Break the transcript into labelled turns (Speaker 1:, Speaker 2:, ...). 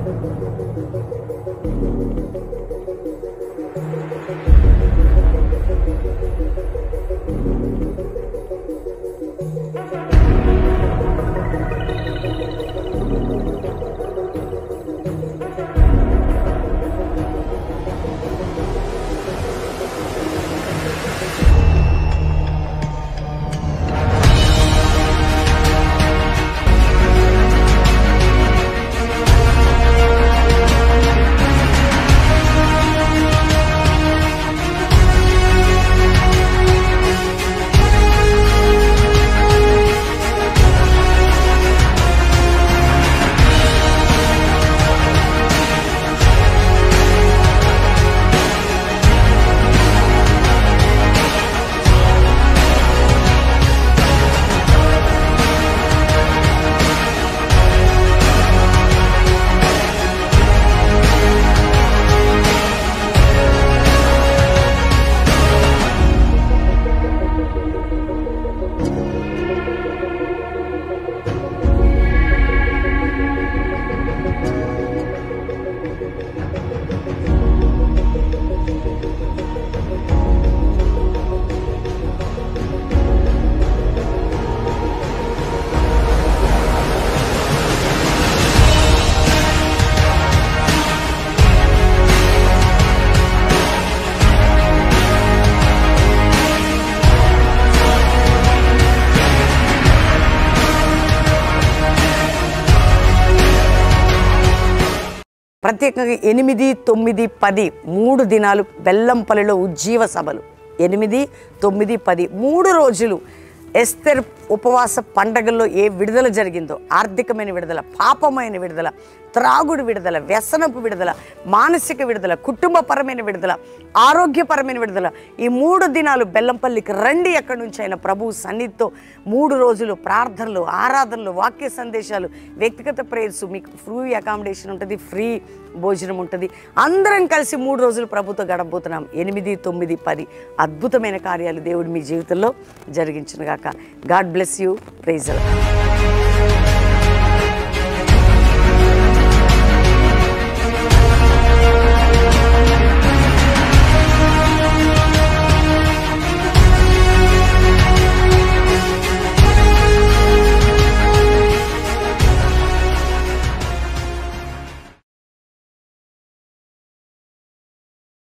Speaker 1: ప్రత్యేకంగా ఎనిమిది తొమ్మిది పది మూడు దినాలు బెల్లంపల్లిలో ఉజ్జీవ సభలు ఎనిమిది తొమ్మిది పది మూడు రోజులు ఎస్తర్ ఉపవాస పండగల్లో ఏ విడుదల జరిగిందో ఆర్థికమైన విడుదల పాపమైన విడుదల త్రాగుడు విడుదల వ్యసనపు విడుదల మానసిక విడుదల కుటుంబపరమైన విడుదల ఆరోగ్యపరమైన విడుదల ఈ మూడు దినాలు బెల్లంపల్లికి రండి ఎక్కడి నుంచి అయినా ప్రభు సన్నిధితో మూడు రోజులు ప్రార్థనలు ఆరాధనలు వాక్య సందేశాలు వ్యక్తిగత ప్రేయర్స్ మీకు ఫ్రీ అకామిడేషన్ ఉంటుంది ఫ్రీ భోజనం ఉంటుంది అందరం కలిసి మూడు రోజులు ప్రభుతో గడపబోతున్నాం ఎనిమిది తొమ్మిది పది అద్భుతమైన కార్యాలు దేవుడు మీ జీవితంలో జరిగించునుగాక గాడ్ బ్లెస్ యూ ప్రైజ్